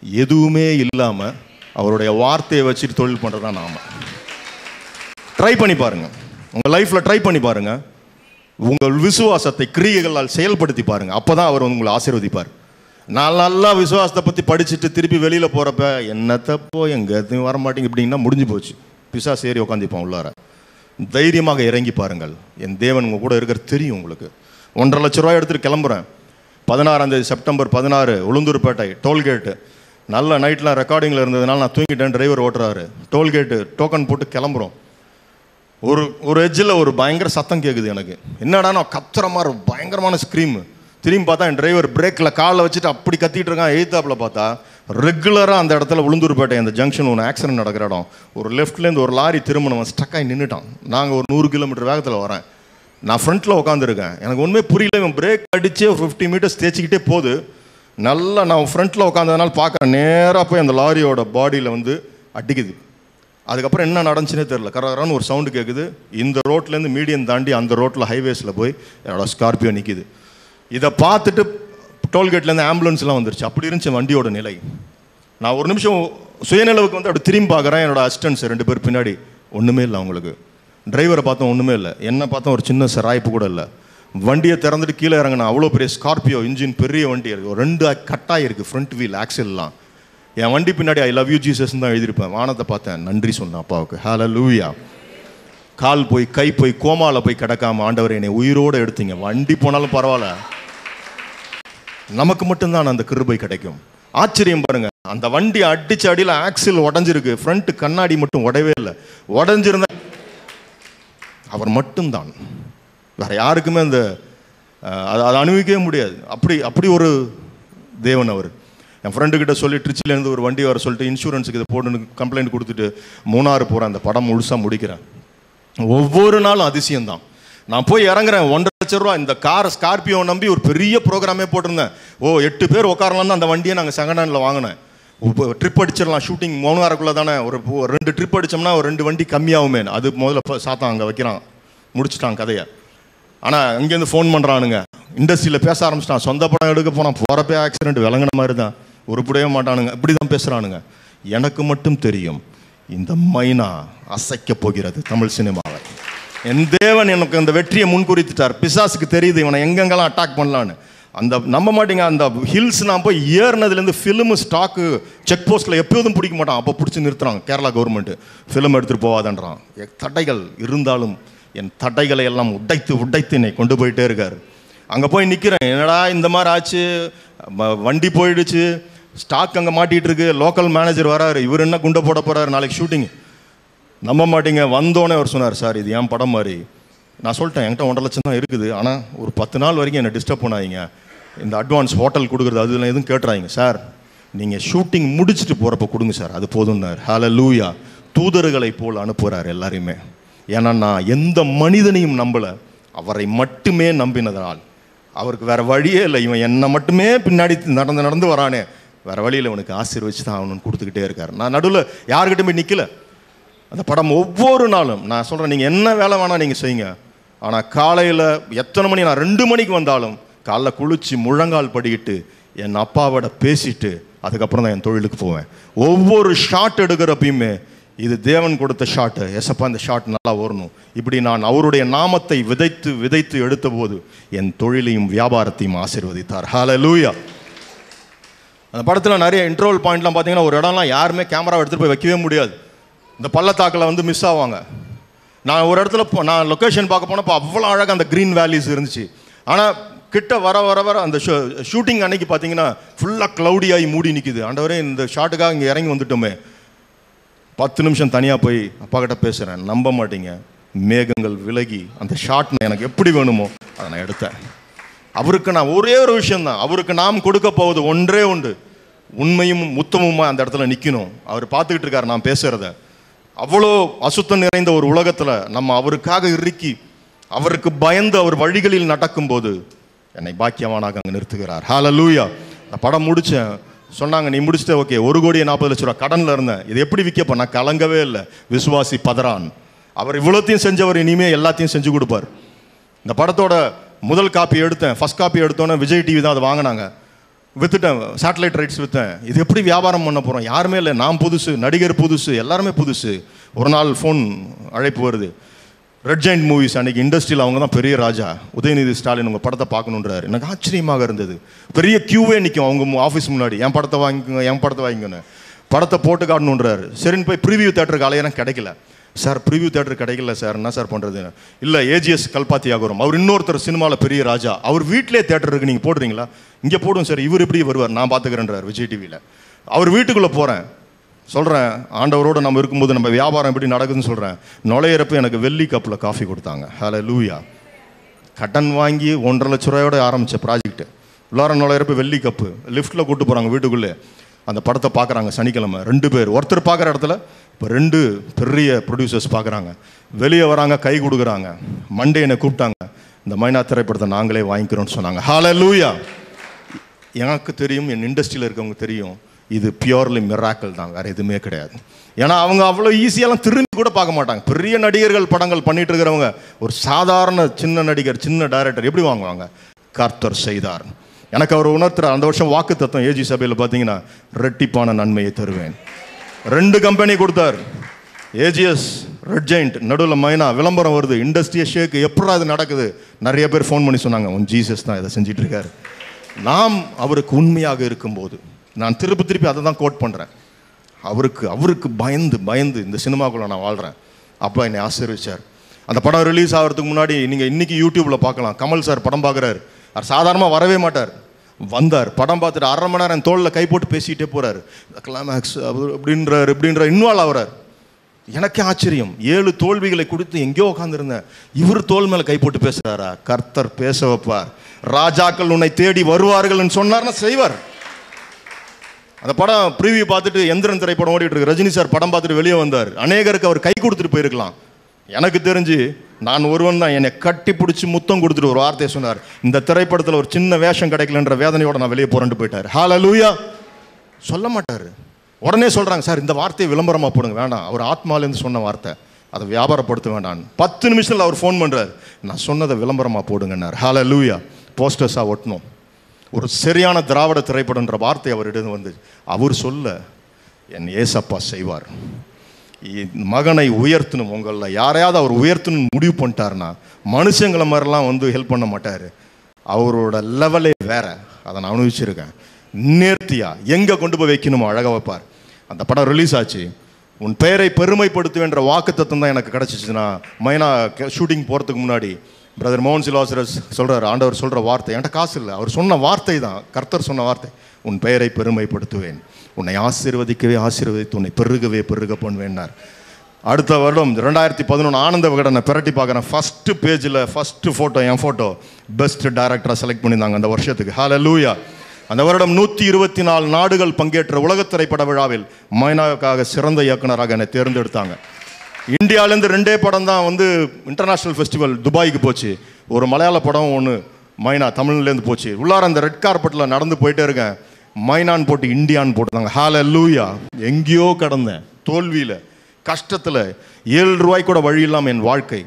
எதுவுமே இல்லாமல் அவருடைய வார்த்தையை வச்சுட்டு தொழில் பண்ணுறது தான் நாம ட்ரை பண்ணி பாருங்க உங்கள் லைஃப்பில் ட்ரை பண்ணி பாருங்க உங்கள் விசுவாசத்தை கிரியைகளால் செயல்படுத்தி பாருங்க அப்போ தான் அவர் உங்களை ஆசீர்வதிப்பார் நான் நல்லா விசுவாசத்தை பற்றி படிச்சுட்டு திருப்பி வெளியில் போகிறப்ப என்னத்தப்போ எங்கே எதுவும் வர மாட்டேங்க இப்படின்னா முடிஞ்சு போச்சு பிசா சேரி உட்காந்துப்பான் உள்ளார தைரியமாக இறங்கி பாருங்கள் என் தேவன் உங்கள் கூட இருக்கிறது தெரியும் உங்களுக்கு ஒன்றரை லட்ச ரூபாய் எடுத்துகிட்டு கிளம்புறேன் பதினாறாம் தேதி செப்டம்பர் பதினாறு உளுந்தூர்பேட்டை டோல்கேட்டு நல்ல நைட்லாம் ரெக்கார்டிங்கில் இருந்ததுனால நான் தூங்கிட்டேன் டிரைவர் ஓட்டுறாரு டோல்கேட்டு டோக்கன் போட்டு கிளம்புறோம் ஒரு ஒரு எட்ஜில் ஒரு பயங்கர சத்தம் கேட்குது எனக்கு என்னடா நான் கத்துற மாதிரி ஒரு பயங்கரமான ஸ்க்ரீம் திரும்பி பார்த்தா என் டிரைவர் பிரேக்கில் காலை வச்சுட்டு அப்படி கத்திட்டு இருக்கான் எய்த்தாப்பில் பார்த்தா ரெகுலராக அந்த இடத்துல உளுந்தூர்பேட்டை அந்த ஜங்ஷன் ஒன்று ஆக்சிடென்ட் நடக்கிற இடம் ஒரு லெஃப்ட்லேருந்து ஒரு லாரி திரும்பணும் ஸ்டக் ஆகி நின்றுட்டான் நாங்கள் ஒரு நூறு கிலோமீட்டர் வேகத்தில் வரேன் நான் ஃப்ரண்ட்டில் உட்காந்துருக்கேன் எனக்கு ஒன்றுமே புரியல இவன் பிரேக் அடிச்சு ஒரு ஃபிஃப்டி மீட்டர்ஸ் தேய்ச்சிக்கிட்டே போகுது நல்லா நான் ஃப்ரண்ட்டில் உட்காந்ததுனால பார்க்குறேன் நேராக போய் அந்த லாரியோட பாடியில் வந்து அடிக்குது அதுக்கப்புறம் என்ன நடந்துச்சுனே தெரில கரகரான்னு ஒரு சவுண்டு கேட்குது இந்த ரோட்லேருந்து மீடியம் தாண்டி அந்த ரோட்டில் ஹைவேஸில் போய் என்னோட ஸ்கார்பியோ நிற்கிது இதை பார்த்துட்டு டோல்கேட்லேருந்து ஆம்புலன்ஸ்லாம் வந்துருச்சு அப்படி இருந்துச்சு வண்டியோட நிலை நான் ஒரு நிமிஷம் சுயநிலவுக்கு வந்து அப்படி திரும்பி பார்க்குறேன் என்னோட அசிஸ்டன்ஸ் ரெண்டு பேர் பின்னாடி ஒன்றுமே இல்லை அவங்களுக்கு டிரைவரை பார்த்தோம் ஒன்றுமே இல்லை என்ன பார்த்தோம் ஒரு சின்ன சராய்ப்பு கூட இல்லை வண்டியை திறந்துட்டு கீழே இறங்கினா அவ்வளோ பெரிய ஸ்கார்பியோ இன்ஜின் பெரிய வண்டி இருக்குது ஒரு ரெண்டு கட்டாக இருக்குது ஃப்ரண்ட் வீல் ஆக்சில்லாம் என் வண்டி பின்னாடி ஐ லவ் யூ ஜீசஸ் தான் எழுதியிருப்பேன் வானத்தை பார்த்தேன் நன்றி சொன்னேன் அப்பாவுக்கு ஹால லூயா கால் போய் கை போய் கோமால போய் கிடக்காம ஆண்டவர் என்னை உயிரோடு எடுத்தீங்க வண்டி போனாலும் பரவாயில்ல நமக்கு மட்டும்தான் அந்த கிருபை கிடைக்கும் ஆச்சரியம் பாருங்க அந்த வண்டி அடிச்ச அடியில் ஆக்சில் உடஞ்சிருக்கு ஃப்ரண்ட் கண்ணாடி மட்டும் உடையவே இல்லை உடஞ்சிருந்தா அவர் மட்டும்தான் வேற யாருக்குமே அந்த அஹ், அதை அதை அனுபவிக்கவே முடியாது அப்படி அப்படி ஒரு தேவன் அவர் என் ஃப்ரெண்டு கிட்ட சொல்லி ட்ரிச்சிலேருந்து ஒரு வண்டி வர சொல்லிட்டு இன்சூரன்ஸுக்கு இதை போட்டு கம்ப்ளைண்ட் கொடுத்துட்டு மூணாறு போகிறேன் அந்த படம் முழுசாக முடிக்கிறேன் ஒவ்வொரு நாளும் அதிசயம்தான் நான் போய் இறங்குறேன் ஒன்றரை லட்ச ரூபா இந்த கார் ஸ்கார்பியோ நம்பி ஒரு பெரிய ப்ரோக்ராமே போட்டிருந்தேன் ஓ எட்டு பேர் உட்காரலாம் அந்த வண்டியை நாங்கள் செகண்ட் ஹேண்டில் வாங்கினேன் ட்ரிப் அடிச்சிடலாம் ஷூட்டிங் மூணாறுக்குள்ளே தானே ஒரு ஒரு ரெண்டு ட்ரிப் அடிச்சோம்னா ஒரு ரெண்டு வண்டி கம்மியாகுமே அது முதல்ல ஃப- சாத்தான் அங்கே வைக்கிறான் முடிச்சிட்டான் கதையை ஆனால் அங்கேருந்து ஃபோன் பண்ணுறானுங்க இண்டஸ்ட்ரியில் பேச ஆரம்பிச்சிட்டான் சொந்த படம் எடுக்க போனான் போகிறப்பே ஆக்சிடென்ட் விளங்கின மாதிரி தான் உருப்படவே மாட்டானுங்க இப்படி தான் பேசுகிறானுங்க எனக்கு மட்டும் தெரியும் இந்த மைனா அசைக்கப் போகிறது தமிழ் சினிமாவை என் தேவன் எனக்கு அந்த வெற்றியை முன்குறித்துட்டார் பிசாசுக்கு தெரியுது இவனை எங்கெங்கெல்லாம் அட்டாக் பண்ணலான்னு அந்த நம்ப மாட்டீங்க அந்த ஹில்ஸ் நான் போய் ஏறினதுலேருந்து ஃபிலிமு ஸ்டாக்கு செக் போஸ்ட்டில் எப்போதும் பிடிக்க மாட்டான் அப்போ பிடிச்சி நிறுத்துறாங்க கேரளா கவர்மெண்ட் ஃபிலிம் எடுத்துகிட்டு போவாதன்றான் எ- தடைகள் இருந்தாலும் என் தடைகளை எல்லாம் உடைத்து உடைத்து என்னை கொண்டு போயிட்டே இருக்காரு அங்கே போய் நிற்கிறேன் என்னடா இந்த மாதிரி ஆச்சு ம- வண்டி போயிடுச்சு ஸ்டாக் அங்கே மாட்டிகிட்டு இருக்கு லோக்கல் மேனேஜர் வராரு இவர் என்ன குண்டை போட போகிறாரு நாளைக்கு ஷூட்டிங் நம்ப மாட்டீங்க வந்தோடனே அவர் சொன்னார் சார் இது ஏன் படம் மாதிரி நான் சொல்லிட்டேன் என்கிட்ட ஒன்றரை லட்சம் தான் இருக்குது ஆனால் ஒரு பத்து நாள் வரைக்கும் என்னை டிஸ்டர்ப் பண்ணாதீங்க இந்த அட்வான்ஸ் ஹோட்டல் கொடுக்குறது அது எதுவும் கேட்டுறாங்க சார் நீங்கள் ஷூட்டிங் முடிச்சுட்டு போகிறப்ப கொடுங்க சார் அது போதும்னார் ஹால லூயா தூதர்களை போல் அனுப்புகிறார் எல்லாரையுமே ஏன்னா நான் எந்த மனிதனையும் நம்பலை அவரை மட்டுமே நம்பினதனால் அவருக்கு வேற வழியே இல்லை இவன் என்னை மட்டுமே பின்னாடி நடந்து நடந்து வரானே வேற வழியில் இவனுக்கு ஆசீர்வச்சு தான் அவனு கொடுத்துக்கிட்டே இருக்கார் நான் நடுவில் யாருக்கிட்ட போய் நிற்கல அந்த படம் ஒவ்வொரு நாளும் நான் சொல்கிறேன் நீங்கள் என்ன வேலை வேணால் நீங்கள் செய்யுங்க ஆனால் காலையில் எத்தனை மணி நான் ரெண்டு மணிக்கு வந்தாலும் காலைல குளிச்சு முழங்கால் படிக்கிட்டு என் அப்பாவோட பேசிட்டு அதுக்கப்புறம் தான் என் தொழிலுக்கு போவேன் ஒவ்வொரு ஷாட் எடுக்கிறப்பயுமே இது தேவன் கொடுத்த ஷாட்டு எசப்பா இந்த ஷாட் நல்லா வரணும் இப்படி நான் அவருடைய நாமத்தை விதைத்து விதைத்து எடுத்தபோது என் தொழிலையும் வியாபாரத்தையும் ஆசீர்வதித்தார் ஹalleluya அந்த படத்தில் நிறைய இன்ட்ரோல் பாயிண்ட்லாம் பார்த்தீங்கன்னா ஒரு இடம்லாம் யாருமே கேமரா எடுத்துகிட்டு போய் வைக்கவே முடியாது இந்த பள்ளத்தாக்கில் வந்து மிஸ் ஆவாங்க நான் ஒரு இடத்துல போ- நான் லொக்கேஷன் பார்க்க போனப்போ அவ்வளோ அழகாக அந்த க்ரீன் வேலிஸ் இருந்துச்சு ஆனால் கிட்ட வர வர வர அந்த ஷூட்டிங் அன்னைக்கு பார்த்தீங்கன்னா ஃபுல்லாக க்ளவுடியாகி மூடி நிற்குது ஆண்டவரே இந்த ஷாட்டுக்காக இங்கே இறங்கி வந்துட்டோமே பத்து நிமிஷம் தனியாக போய் அப்பா கிட்ட பேசுகிறேன் நம்ப மாட்டீங்க மேகங்கள் விலகி அந்த ஷாட் எனக்கு எப்படி வேணுமோ அதை நான் எடுத்தேன் அவருக்கு நான் ஒரே ஒரு விஷயம்தான் அவருக்கு நாம் கொடுக்க போவது ஒன்றே உண்டு உண்மையும் உத்தமுமா அந்த இடத்துல நிற்கணும் அவர் பார்த்துக்கிட்டு இருக்காரு நான் பேசுகிறத அவ்வளோ அசுத்தம் நிறைந்த ஒரு உலகத்தில் நம்ம அவருக்காக இறுக்கி அவருக்கு பயந்து அவர் வழிகளில் நடக்கும்போது என்னை பாக்கியவானாக அங்கே நிறுத்துகிறார் ஹalleluya இந்த படம் முடித்தேன் சொன்னாங்க நீ முடிச்சிட்ட ஓகே ஒரு கோடியே நாற்பது லட்ச ரூபா கடனில் இருந்தேன் இது எப்படி விற்கப்போ நான் கலங்கவே இல்லை விசுவாசி பதறான் அவர் இவ்வளோத்தையும் செஞ்சவர் இனிமே எல்லாத்தையும் செஞ்சு கொடுப்பார் இந்த படத்தோட முதல் காப்பி எடுத்தேன் ஃபர்ஸ்ட் காப்பி எடுத்தோன்னே விஜய் டிவி தான் அதை வாங்கினாங்க வித்துட்டேன் சேட்டலைட் ரைட்ஸ் விற்றேன் இது எப்படி வியாபாரம் பண்ண போகிறோம் யாருமே இல்லை நான் புதுசு நடிகர் புதுசு எல்லாருமே புதுசு ஒரு நாள் ஃபோன் அழைப்பு வருது ரெட் ஜெயிண்ட் மூவிஸ் அன்னைக்கு இண்டஸ்ட்ரியில் அவங்க தான் பெரிய ராஜா உதயநிதி ஸ்டாலின் உங்கள் படத்தை பார்க்கணுன்றாரு எனக்கு ஆச்சரியமாக இருந்தது பெரிய கியூவே நிற்கும் அவங்க ஆஃபீஸ் முன்னாடி என் படத்தை வாங்கிக்கோங்க என் படத்தை வாங்கிக்கோங்க படத்தை போட்டு காட்டணுன்றாரு சரின்னு போய் ப்ரிவியூ தேட்டருக்கு அலையெல்லாம் கிடைக்கல சார் ப்ரிவியூ தேட்டர் கிடைக்கல சார் என்ன சார் பண்ணுறது இல்லை ஏஜிஎஸ் கல்பாத்தி ஆகுறோம் அவர் இன்னொருத்தர் சினிமாவில் பெரிய ராஜா அவர் வீட்டிலே தேட்டர் இருக்கு நீங்கள் போடுறீங்களா இங்கே போடும் சார் இவர் எப்படி வருவார் நான் பார்த்துக்கிறேன்றார் விஜய் டிவியில் அவர் வீட்டுக்குள்ளே போகிறேன் சொல்கிறேன் ஆண்டவரோடு நம்ம இருக்கும்போது நம்ம வியாபாரம் எப்படி நடக்குதுன்னு சொல்கிறேன் நுழையிறப்ப எனக்கு வெள்ளி கப்பில் காஃபி கொடுத்தாங்க ஹலோ லூயா கடன் வாங்கி ஒன்றரை லட்ச ரூபாயோட ஆரம்பித்த ப்ராஜெக்ட் உள்ளார நுழையிறப்ப வெள்ளி கப்பு லிஃப்ட்டில் கூட்டு போகிறாங்க வீட்டுக்குள்ளே அந்த படத்தை பார்க்குறாங்க சனிக்கிழமை ரெண்டு பேர் ஒருத்தர் பார்க்குற இடத்துல இப்போ ரெண்டு பெரிய ப்ரொடியூசர்ஸ் பார்க்குறாங்க வெளியே வராங்க கை கொடுக்குறாங்க மண்டே என்னை கூப்பிட்டாங்க இந்த மைனா திரைப்படத்தை நாங்களே வாங்கிக்கிறோம்னு சொன்னாங்க ஹால லூயா எனக்கு தெரியும் என் இண்டஸ்ட்ரியில் இருக்கவங்க தெரியும் இது பியூர்லி மிராக்கல் தான் வேற எதுவுமே கிடையாது ஏன்னா அவங்க அவ்வளோ ஈஸியெல்லாம் திரும்பி கூட பார்க்க மாட்டாங்க பெரிய நடிகர்கள் படங்கள் பண்ணிட்டு இருக்கிறவங்க ஒரு சாதாரண சின்ன நடிகர் சின்ன டைரக்டர் எப்படி வாங்குவாங்க கர்த்தர் செய்தார் எனக்கு அவர் உணர்த்துற அந்த வருஷம் வாக்கு தத்துவம் ஏஜி சபையில் பார்த்தீங்கன்னா ரெட்டிப்பான நன்மையை தருவேன் ரெண்டு கம்பெனி கொடுத்தார் ஏஜிஎஸ் ரெட் ஜெயிண்ட் நடுவில் மைனா விளம்பரம் வருது இண்டஸ்ட்ரியை ஷேக்கு எப்படா இது நடக்குது நிறைய பேர் ஃபோன் பண்ணி சொன்னாங்க உன் ஜீசஸ் தான் இதை செஞ்சிட்டு இருக்காரு நாம் அவருக்கு உண்மையாக இருக்கும்போது நான் திருப்பி திருப்பி அதை தான் கோட் பண்ணுறேன் அவருக்கு அவருக்கு பயந்து பயந்து இந்த சினிமாக்குள்ளே நான் வாழ்கிறேன் அப்பா என்னை ஆசீர்வதிச்சார் அந்த படம் ரிலீஸ் ஆகிறதுக்கு முன்னாடி நீங்கள் இன்னைக்கு யூடியூப்பில் பார்க்கலாம் கமல் சார் படம் பார்க்குறாரு அவர் சாதாரணமாக வரவே மாட்டார் வந்தார் படம் பார்த்துட்டு அரை மணி நேரம் என் தோளில் கை போட்டு பேசிக்கிட்டே போகிறார் கிளைமேக்ஸ் அப்படின்றார் இப்படின்றார் இன்வால்வ் ஆகிறார் எனக்கே ஆச்சரியம் ஏழு தோல்விகளை கொடுத்து எங்கேயோ உட்காந்துருந்தேன் இவர் தோல் மேலே கை போட்டு பேசுறாரா கர்த்தர் பேச வைப்பார் ராஜாக்கள் உன்னை தேடி வருவார்கள்னு சொன்னார்னா செய்வார் அந்த படம் ப்ரீவியூ பார்த்துட்டு எந்திரன் திரைப்படம் ஓடிட்டு இருக்கு ரஜினி சார் படம் பார்த்துட்டு வெளியே வந்தார் அநேகருக்கு அவர் கை கொடுத்துட்டு போயிருக்கலாம் எனக்கு தெரிஞ்சு நான் ஒருவன் தான் என்னை கட்டி பிடிச்சி முத்தம் கொடுத்துட்டு ஒரு வார்த்தையை சொன்னார் இந்த திரைப்படத்தில் ஒரு சின்ன வேஷம் கிடைக்கலன்ற வேதனையோட நான் வெளியே போறேன்ட்டு போயிட்டார் ஹால லூயா சொல்ல மாட்டார் உடனே சொல்கிறாங்க சார் இந்த வார்த்தையை விளம்பரமாக போடுங்க வேண்டாம் அவர் ஆத்மாலேருந்து சொன்ன வார்த்தை அதை வியாபாரப்படுத்த வேண்டாம் பத்து நிமிஷத்தில் அவர் ஃபோன் பண்ணுறாரு நான் சொன்னதை விளம்பரமாக போடுங்கன்னார் ஹால லூயா போஸ்டர்ஸாக ஒட்டணும் ஒரு சரியான திராவிட திரைப்படம்ன்ற வார்த்தை அவரிடம் வந்து அவர் சொல்ல என் ஏசப்பா செய்வார் இ- மகனை உயர்த்தணும் உங்களில் யாரையாவது அவர் உயர்த்தணும்னு முடிவு பண்ணிட்டாருன்னா மனுஷங்களை மாதிரிலாம் வந்து ஹெல்ப் பண்ண மாட்டார் அவரோட லெவலே வேற அதை நான் அனுபவிச்சிருக்கேன் நேர்த்தியா எங்கே கொண்டு போய் வைக்கணுமோ அழகாக வைப்பார் அந்த படம் ரிலீஸ் ஆச்சு உன் பெயரை பெருமைப்படுத்துவேன்ற வாக்கு தத்துவம் தான் எனக்கு கிடச்சிச்சுன்னா மைனா ஷூட்டிங் போகிறதுக்கு முன்னாடி பிரதர் மோகன் சிலாசரஸ் சொல்கிறார் ஆண்டவர் சொல்கிற வார்த்தை என்கிட்ட காசு இல்லை அவர் சொன்ன வார்த்தை தான் கர்த்தர் சொன்ன வார்த்தை உன் பெயரை பெருமைப்படுத்துவேன் உன்னை ஆசீர்வதிக்கவே ஆசீர்வதித்து உன்னை பெருகவே பெருக பண்ணுவேன்னார் அடுத்த வருடம் ரெண்டாயிரத்தி பதினொன்று ஆனந்த விகடனை பிரட்டி பார்க்குறேன் ஃபஸ்ட்டு பேஜில் ஃபஸ்ட்டு ஃபோட்டோ என் ஃபோட்டோ பெஸ்ட் டைரக்டராக செலக்ட் பண்ணியிருந்தாங்க அந்த வருஷத்துக்கு ஹalleluya அந்த வருடம் நூற்றி இருபத்தி நாலு நாடுகள் பங்கேற்ற உலகத் திரைப்பட விழாவில் மைனாவுக்காக சிறந்த இயக்குனராக என்னை தேர்ந்தெடுத்தாங்க இந்தியாவிலேருந்து ரெண்டே படம் தான் வந்து இன்டர்நேஷ்னல் ஃபெஸ்டிவல் துபாய்க்கு போச்சு ஒரு மலையாள படம் ஒன்று மைனா தமிழ்லேருந்து போச்சு உள்ளார அந்த ரெட் கார்பெட்டில் நடந்து போயிட்டே இருக்கேன் மைனான் போட்டு இந்தியான்னு போட்டுருந்தாங்க ஹால லூயா எங்கேயோ கடந்தேன் தோல்வியில் கஷ்டத்தில் ஏழு ரூபாய் கூட வழி இல்லாமல் என் வாழ்க்கை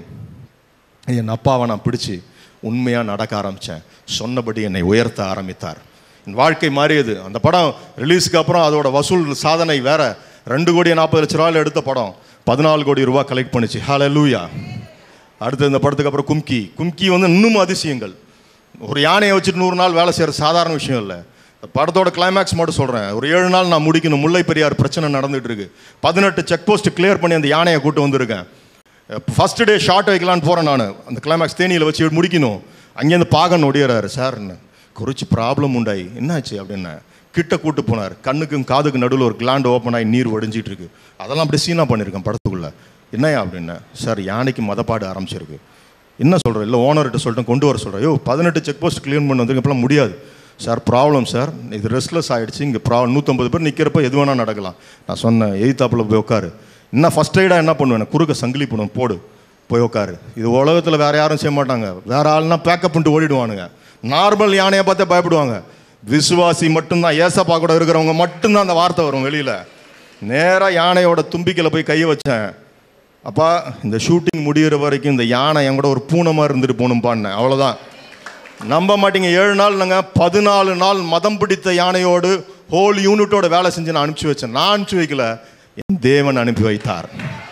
என் அப்பாவை நான் பிடிச்சி உண்மையாக நடக்க ஆரம்பித்தேன் சொன்னபடி என்னை உயர்த்த ஆரம்பித்தார் என் வாழ்க்கை மாறியது அந்த படம் ரிலீஸுக்கு அப்புறம் அதோட வசூல் சாதனை வேற ரெண்டு கோடி நாற்பது லட்ச ரூபாயில் எடுத்த படம் பதினாலு கோடி ரூபாய் கலெக்ட் பண்ணிச்சு ஹால லூயா அடுத்து இந்த படத்துக்கு அப்புறம் கும்கி கும்கி வந்து இன்னும் அதிசயங்கள் ஒரு யானையை வச்சுட்டு நூறு நாள் வேலை செய்கிற சாதாரண விஷயம் இல்லை இந்த படத்தோட கிளைமேக்ஸ் மட்டும் சொல்கிறேன் ஒரு ஏழு நாள் நான் முடிக்கணும் முல்லை பெரியார் பிரச்சனை நடந்துட்டு இருக்கு பதினெட்டு செக் போஸ்ட் கிளியர் பண்ணி அந்த யானையை கூட்டு வந்திருக்கேன் ஃபர்ஸ்ட் டே ஷார்ட் வைக்கலான்னு போகிறேன் நான் அந்த கிளைமேக்ஸ் தேனியில் வச்சு முடிக்கணும் அங்கேருந்து பாகன் ஒடியறாரு சார்ன்னு குறிச்சு ப்ராப்ளம் உண்டாயி என்னாச்சு அப்படின்னு கிட்ட கூட்டு போனார் கண்ணுக்கும் காதுக்கு நடுவில் ஒரு கிளாண்ட் ஓப்பன் ஆகி நீர் வடிஞ்சிட்டு இருக்கு அதெல்லாம் அப்படியே சீனா பண்ணியிருக்கேன் படத்துக்குள்ள என்னையா அப்படின்னு சார் யானைக்கு மதப்பாடு ஆரம்பிச்சிருக்கு என்ன சொல்கிறேன் இல்லை ஓனர்கிட்ட சொல்லிட்டு கொண்டு வர சொல்கிறேன் யோ பதினெட்டு செக் போஸ்ட் க்ளீன் பண்ண வந்து இப்பெல்லாம் முடியாது சார் ப்ராப்ளம் சார் இது ரெஸ்ட்லெஸ் ஆகிடுச்சு இங்கே ப்ரா நூற்றம்பது பேர் நிற்கிறப்ப எது வேணால் நடக்கலாம் நான் சொன்னேன் எய்த்தாப்பில் போய் உட்காரு என்ன ஃபஸ்ட் எய்டாக என்ன பண்ணுவேன் குறுக்க சங்கிலி பண்ணுவேன் போடு போய் உட்காரு இது உலகத்தில் வேற யாரும் செய்ய மாட்டாங்க வேற ஆள்னா பேக்கப் பண்ணிட்டு ஓடிடுவானுங்க நார்மல் யானையை பார்த்தே பயப்படுவாங்க விசுவாசி மட்டும்தான் ஏசப்பா கூட இருக்கிறவங்க மட்டும்தான் அந்த வார்த்தை வரும் வெளியில் நேராக யானையோட தும்பிக்கையில் போய் கையை வச்சேன் அப்பா இந்த ஷூட்டிங் முடியிற வரைக்கும் இந்த யானை என் கூட ஒரு பூனை மாதிரி இருந்துட்டு போகணும் பாடினேன் அவ்வளோதான் நம்ப மாட்டீங்க ஏழு நாள் நாங்கள் பதினாலு நாள் மதம் பிடித்த யானையோடு ஹோல் யூனிட்டோட வேலை செஞ்சு நான் அனுப்பிச்சு வச்சேன் நான் அனுப்பிச்சு வைக்கல என் தேவன் அனுப்பி வைத்தார்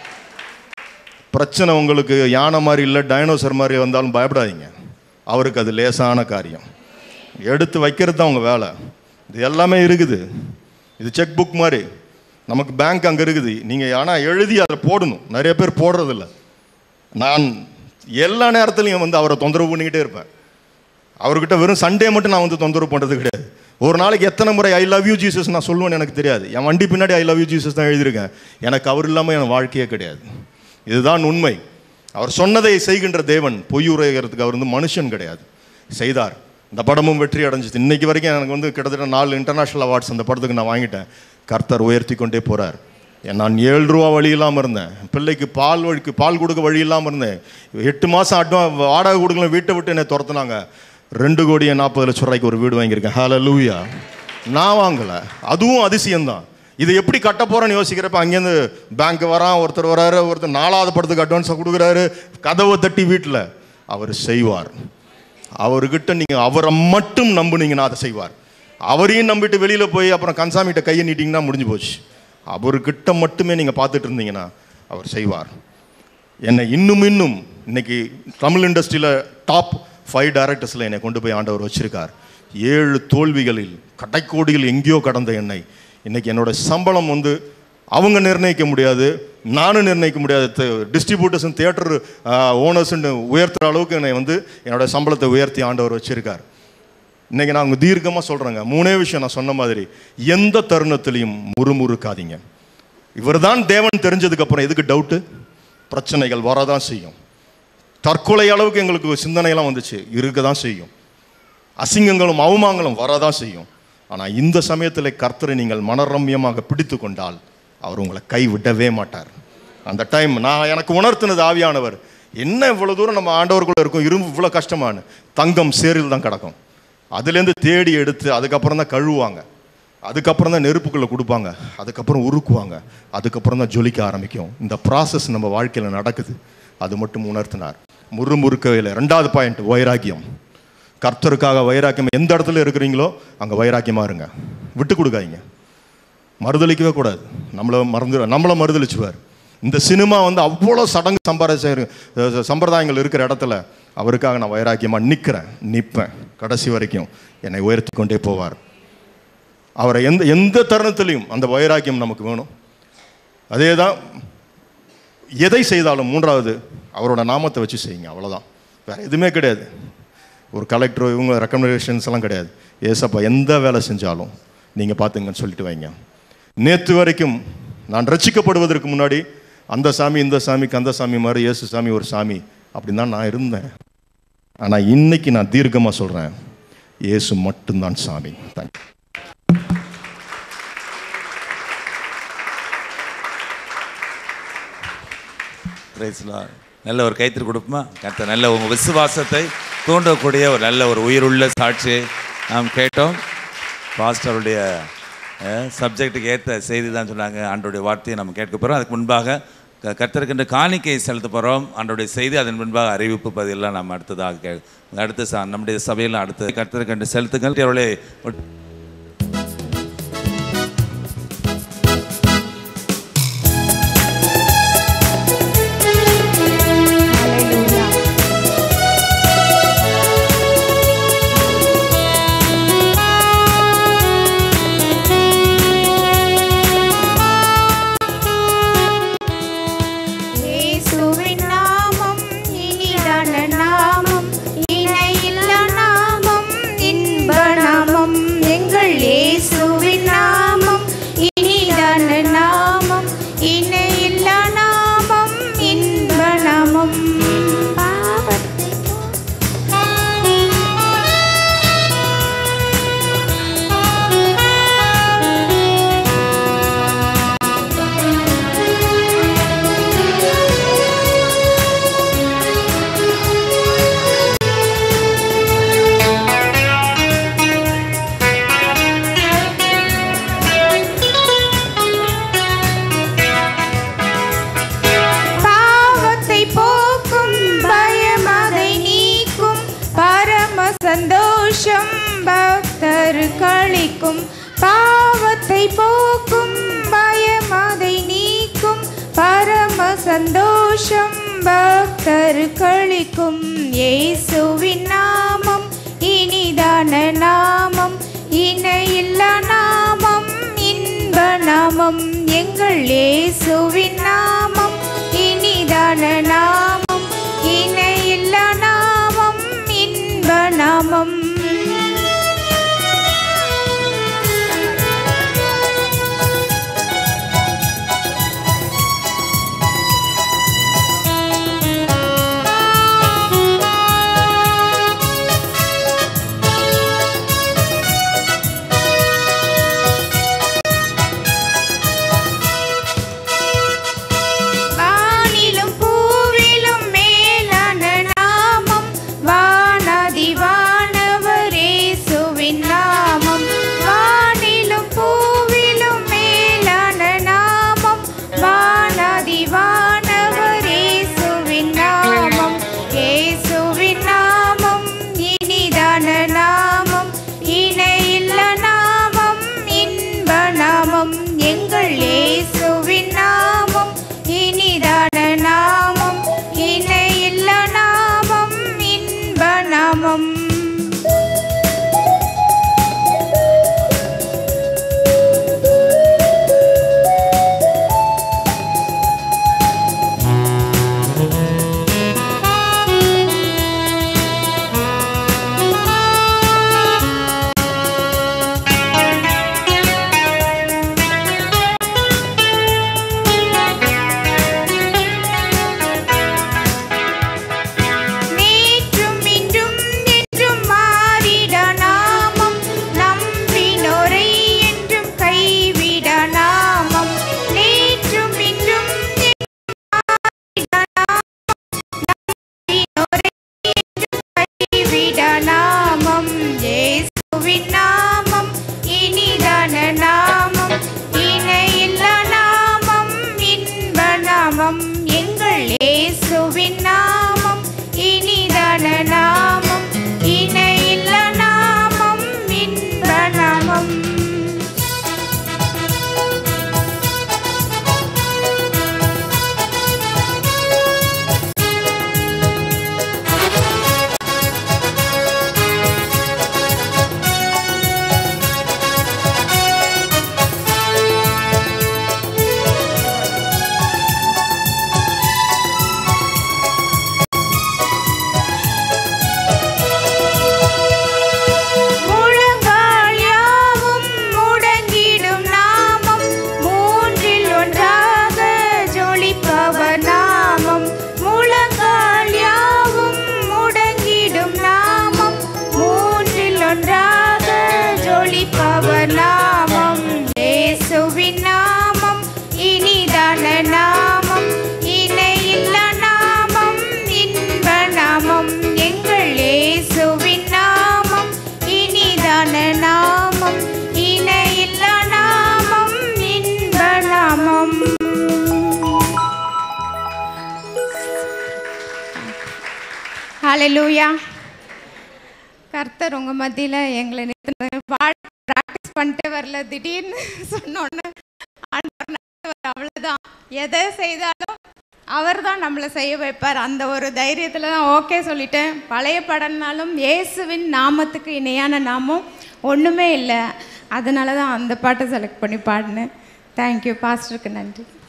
பிரச்சனை உங்களுக்கு யானை மாதிரி இல்லை டைனோசர் மாதிரி வந்தாலும் பயப்படாதீங்க அவருக்கு அது லேசான காரியம் எடுத்து வைக்கிறது தான் உங்கள் வேலை இது எல்லாமே இருக்குது இது செக் புக் மாதிரி நமக்கு பேங்க் அங்கே இருக்குது நீங்கள் ஆனால் எழுதி அதில் போடணும் நிறைய பேர் போடுறதில்ல நான் எல்லா நேரத்துலையும் வந்து அவரை தொந்தரவு பண்ணிக்கிட்டே இருப்பேன் அவர்கிட்ட வெறும் சண்டே மட்டும் நான் வந்து தொந்தரவு பண்ணுறது கிடையாது ஒரு நாளைக்கு எத்தனை முறை ஐ லவ் யூ ஜீசஸ் நான் சொல்லுவேன்னு எனக்கு தெரியாது என் வண்டி பின்னாடி ஐ லவ் யூ ஜீசஸ் தான் எழுதியிருக்கேன் எனக்கு அவர் இல்லாமல் என் வாழ்க்கையே கிடையாது இதுதான் உண்மை அவர் சொன்னதை செய்கின்ற தேவன் பொய் உரைகிறதுக்கு அவர் வந்து மனுஷன் கிடையாது செய்தார் இந்த படமும் வெற்றி அடைஞ்சிது இன்னைக்கு வரைக்கும் எனக்கு வந்து கிட்டத்தட்ட நாலு இன்டர்நேஷ்னல் அவார்ட்ஸ் அந்த படத்துக்கு நான் வாங்கிட்டேன் கர்த்தர் உயர்த்தி கொண்டே போகிறார் நான் ஏழு ரூபா வழி இல்லாமல் இருந்தேன் பிள்ளைக்கு பால் வழிக்கு பால் கொடுக்க வழி இல்லாமல் இருந்தேன் எட்டு மாதம் அட்வா வாடகை கொடுக்கல வீட்டை விட்டு என்னை துரத்துனாங்க ரெண்டு கோடியே நாற்பது லட்சம் ரூபாய்க்கு ஒரு வீடு வாங்கியிருக்கேன் ஹலோ லூயா நான் வாங்கலை அதுவும் அதிசயம்தான் இதை எப்படி கட்ட போகிறேன்னு யோசிக்கிறப்ப அங்கேருந்து பேங்க் வரான் ஒருத்தர் வராரு ஒருத்தர் நாலாவது படத்துக்கு அட்வான்ஸை கொடுக்குறாரு கதவை தட்டி வீட்டில் அவர் செய்வார் அவர்கிட்ட நீங்கள் அவரை மட்டும் நம்புனீங்கன்னா அதை செய்வார் அவரையும் நம்பிட்டு வெளியில் போய் அப்புறம் கன்சாமிகிட்ட கையை நீட்டிங்கன்னா முடிஞ்சு போச்சு அவர்கிட்ட மட்டுமே நீங்கள் பார்த்துட்டு இருந்தீங்கன்னா அவர் செய்வார் என்னை இன்னும் இன்னும் இன்னைக்கு தமிழ் இண்டஸ்ட்ரியில் டாப் ஃபைவ் டைரக்டர்ஸில் என்னை கொண்டு போய் ஆண்டவர் வச்சிருக்கார் ஏழு தோல்விகளில் கடைக்கோடியில் எங்கேயோ கடந்த என்னை இன்னைக்கு என்னோட சம்பளம் வந்து அவங்க நிர்ணயிக்க முடியாது நானும் நிர்ணயிக்க முடியாது டிஸ்ட்ரிபியூட்டர்ஸும் தியேட்டர் ஓனர்ஸ்ன்னு உயர்த்துற அளவுக்கு என்னை வந்து என்னோட சம்பளத்தை உயர்த்தி ஆண்டவர் வச்சிருக்கார் இன்னைக்கு நான் உங்க தீர்க்கமாக சொல்கிறேங்க மூணே விஷயம் நான் சொன்ன மாதிரி எந்த தருணத்திலையும் முறுமுறுக்காதீங்க இவர்தான் தேவன் தெரிஞ்சதுக்கு அப்புறம் எதுக்கு டவுட்டு பிரச்சனைகள் வரதான் செய்யும் தற்கொலை அளவுக்கு எங்களுக்கு சிந்தனையெல்லாம் வந்துச்சு இருக்க தான் செய்யும் அசிங்கங்களும் அவமானங்களும் வரதான் செய்யும் ஆனால் இந்த சமயத்தில் கர்த்தரை நீங்கள் மனரம்யமாக பிடித்து கொண்டால் அவர் உங்களை கை விடவே மாட்டார் அந்த டைம் நான் எனக்கு உணர்த்தினது ஆவியானவர் என்ன இவ்வளோ தூரம் நம்ம ஆண்டவருக்குள்ள இருக்கும் இரும்பு இவ்வளோ கஷ்டமானு தங்கம் சேரில் தான் கிடக்கும் அதுலேருந்து தேடி எடுத்து அதுக்கப்புறம் தான் கழுவுவாங்க அதுக்கப்புறம் தான் நெருப்புக்குள்ளே கொடுப்பாங்க அதுக்கப்புறம் உருக்குவாங்க அதுக்கப்புறம் தான் ஜொலிக்க ஆரம்பிக்கும் இந்த ப்ராசஸ் நம்ம வாழ்க்கையில் நடக்குது அது மட்டும் உணர்த்தினார் முறுமுறுக்கவே ரெண்டாவது பாயிண்ட் வைராக்கியம் கர்த்தருக்காக வைராக்கியம் எந்த இடத்துல இருக்கிறீங்களோ அங்கே வைராக்கியமாக இருங்க விட்டு கொடுக்காதீங்க மறுதளிக்கவே கூடாது நம்மளை மறந்து நம்மளை மறுதளிச்சுவார் இந்த சினிமா வந்து அவ்வளோ சடங்கு சம்பிரதாய சம்பிரதாயங்கள் இருக்கிற இடத்துல அவருக்காக நான் வைராக்கியமாக நிற்கிறேன் நிற்பேன் கடைசி வரைக்கும் என்னை உயர்த்தி கொண்டே போவார் அவரை எந்த எந்த தருணத்திலையும் அந்த வைராக்கியம் நமக்கு வேணும் அதே தான் எதை செய்தாலும் மூன்றாவது அவரோட நாமத்தை வச்சு செய்யுங்க அவ்வளோதான் வேறு எதுவுமே கிடையாது ஒரு கலெக்டரோ இவங்க ரெக்கமெண்டேஷன்ஸ் எல்லாம் கிடையாது ஏசப்பா எந்த வேலை செஞ்சாலும் நீங்கள் பார்த்துங்கன்னு சொல்லிட்டு வைங்க நேற்று வரைக்கும் நான் ரட்சிக்கப்படுவதற்கு முன்னாடி அந்த சாமி இந்த சாமிக்கு அந்த சாமி மாதிரி இயேசு சாமி ஒரு சாமி அப்படின்னு தான் நான் இருந்தேன் ஆனால் இன்னைக்கு நான் தீர்க்கமாக சொல்கிறேன் இயேசு மட்டும்தான் சாமி தேங்க்யூ பிரைஸ்லாம் நல்ல ஒரு கைத்திரி கொடுப்போமா கத்த நல்ல உங்கள் விசுவாசத்தை தூண்டக்கூடிய ஒரு நல்ல ஒரு உயிருள்ள சாட்சியை நாம் கேட்டோம் பாஸ்டருடைய சப்ஜெக்ட்டுக்கு ஏற்ற செய்தி தான் சொன்னாங்க ஆண்டோடைய வார்த்தையை நம்ம கேட்க போகிறோம் அதுக்கு முன்பாக க- கர்த்தருக்கென்று காணிக்கை செலுத்த போகிறோம் ஆண்டோடைய செய்தி அதன் முன்பாக அறிவிப்பு பதிலாம் நம்ம அடுத்ததாக கே அடுத்த ச நம்முடைய சபையில் அடுத்து கர்த்தருக்கென்று செலுத்துங்கள் அவர்களே இயேசுவின் நாமம் இனிதான நாமம் இணையில்லா நாமம் இன்ப நாமம் சந்தோஷம் பக்தர் கழிக்கும் இயேசுவின் நாமம் இனிதான நாமம் இணையில்லா நாமம் இன்ப நாமம் எங்கள் இயேசுவின் நாமம் இனிதான நாமம் இணையில்லா நாமம் இன்ப நாமம் வானிலும் பூவிலும் மேலான நாமம் வானாதி வானவரேசுவின் நாமம் வானிலும் பூவிலும் மேலான நாமம் வானாதி வானவரேசுவின் நாமம் இயேசுவின் நாமம் இனிதான நாமம் இணையில்ல நாமம் இன்ப நாமம் எங்கள் இயேசுவின் நாமம் இனிதான நாமம் இணையில்ல நாமம் இன்ப நாமம் நேற்றும் இன்றும் என்றும் மாறிட நாமம் நம்பினோரை என்றும் கைவிட நாமம் நேற்றும் இன்றும் என்றும் மாறிட நாமம் நம்பினோரை என்றும் கைவிட நாமம் இயேசுவின் நாமம் இனிதான நாமம் இணையில்ல நாமம் இன்ப நாமம் எங்கள் இயேசுவின் நாமம் இனிதான நாமம் இணையில்ல நாமம் இன்ப நாமம் முழங்கால் யாவும் முடங்கிடும் நாமம் மூன்றில் ஒன்றாக ஜொலிப்பவர் நாமம் முழங்கால் யாவும் முடங்கிடும் நாமம் மூன்றில் ஒன்றாக ஜொலிப்பவர் நாமம் இயேசுவின் நாமம் இனிதான நாமம் இணையில்ல நாமம் இன்ப நாமம் எங்கள் இயேசுவின் நாமம் இனிதான நாமம் இணையில்ல நாமம் இன்ப நாமம் ஹalleluya கர்த்தர் உங்கள் மத்தியில் எங்களை நிறுத்தின பாட்டு ப்ராக்டிஸ் பண்ணிட்டே வரல திடீர்னு சொன்னோன்னு ஆண்டவர் நடத்துவார். அவ்வளவுதான் எதை செய்தாலும் அவர் தான் நம்மளை செய்ய வைப்பார் அந்த ஒரு தைரியத்தில் தான் ஓகே சொல்லிட்டேன் பழைய படம்னாலும் இயேசுவின் நாமத்துக்கு இணையான நாமம் ஒன்றுமே இல்லை அதனால தான் அந்த பாட்டை செலக்ட் பண்ணி பாடினேன் தேங்க்யூ பாஸ்டருக்கு நன்றி